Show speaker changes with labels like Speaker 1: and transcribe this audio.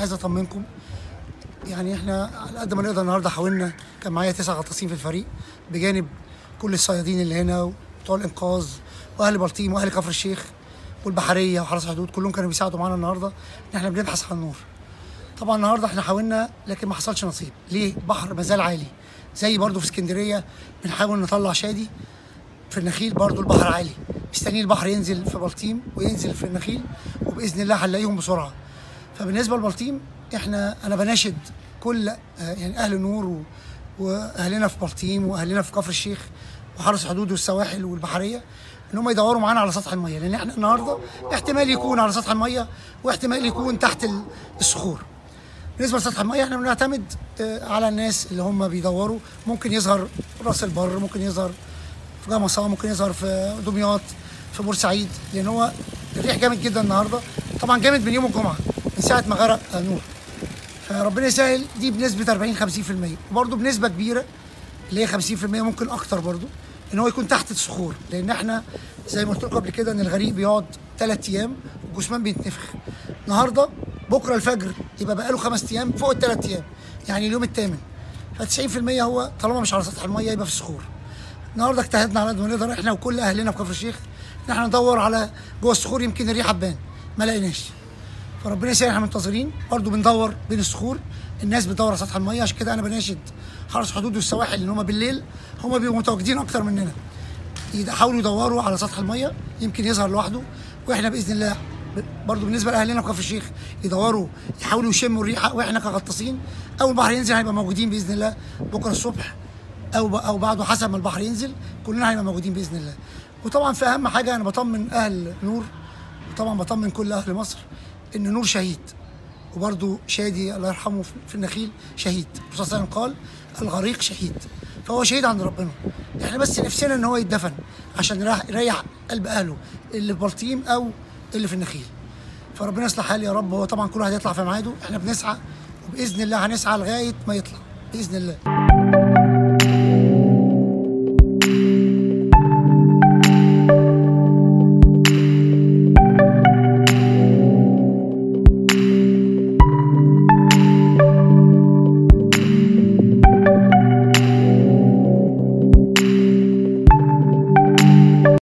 Speaker 1: عايز اطمنكم يعني احنا على قد ما نقدر النهارده حاولنا كان معايا تسع غطاسين في الفريق بجانب كل الصيادين اللي هنا وبتوع الانقاذ واهل بلطيم واهل كفر الشيخ والبحريه وحرس الحدود كلهم كانوا بيساعدوا معانا النهارده ان احنا بنبحث عن النور طبعا النهارده احنا حاولنا لكن ما حصلش نصيب ليه بحر مازال عالي زي برضو في اسكندريه بنحاول نطلع شادي في النخيل برضو البحر عالي مستنيين البحر ينزل في بلطيم وينزل في النخيل وباذن الله هنلاقيهم بسرعه فبالنسبه لبلطيم احنا انا بناشد كل آه، يعني اهل نور و- واهلنا في بلطيم واهلنا في كفر الشيخ وحرس الحدود والسواحل والبحريه ان هم يدوروا معانا على سطح الميه لان احنا النهارده احتمال يكون على سطح الميه واحتمال يكون تحت ال- الصخور بالنسبه لسطح الميه احنا بنعتمد آه، على الناس اللي هم بيدوروا ممكن يظهر راس البر ممكن يظهر في جمصة ممكن يظهر في دمياط في بورسعيد لان هو الريح جامد جدا النهارده طبعا جامد من يوم الجمعه من ساعه ما غرق آه، نور فربنا يسهل دي بنسبه 40 50% وبرده بنسبه كبيره اللي هي 50% ممكن اكتر برده ان هو يكون تحت الصخور لان احنا زي ما قلت لكم قبل كده ان الغريق بيقعد ثلاث ايام والجثمان بيتنفخ النهارده بكره الفجر يبقى بقى له خمس ايام فوق الثلاث ايام يعني اليوم الثامن ف 90% هو طالما مش على سطح الميه يبقى في الصخور النهارده اجتهدنا على قد ما نقدر احنا وكل اهلنا في كفر الشيخ ان احنا ندور على جوه الصخور يمكن الريحه تبان ما لقيناش فربنا يسهل احنا منتظرين برضه بندور بين الصخور الناس بتدور على سطح الميه عشان كده انا بناشد حرس حدود والسواحل ان هم بالليل هم بيبقوا متواجدين اكتر مننا يحاولوا يدوروا على سطح الميه يمكن يظهر لوحده واحنا باذن الله برضه بالنسبه لاهلنا في كفر الشيخ يدوروا يحاولوا يشموا الريحه واحنا كغطاسين اول البحر ينزل هيبقى موجودين باذن الله بكره الصبح او او بعده حسب ما البحر ينزل كلنا هنبقى موجودين باذن الله وطبعا في اهم حاجه انا بطمن اهل نور وطبعا بطمن كل اهل مصر ان نور شهيد وبرضه شادي الله يرحمه في- في النخيل شهيد الرسول صلى الله عليه وسلم قال الغريق شهيد فهو شهيد عند ربنا احنا بس نفسنا ان هو يدفن عشان يريح- يريح قلب اهله اللي في بلطيم او اللي في النخيل فربنا يصلح حالي يا رب هو طبعا كل واحد يطلع في ميعاده احنا بنسعى وباذن الله هنسعى لغايه ما يطلع باذن الله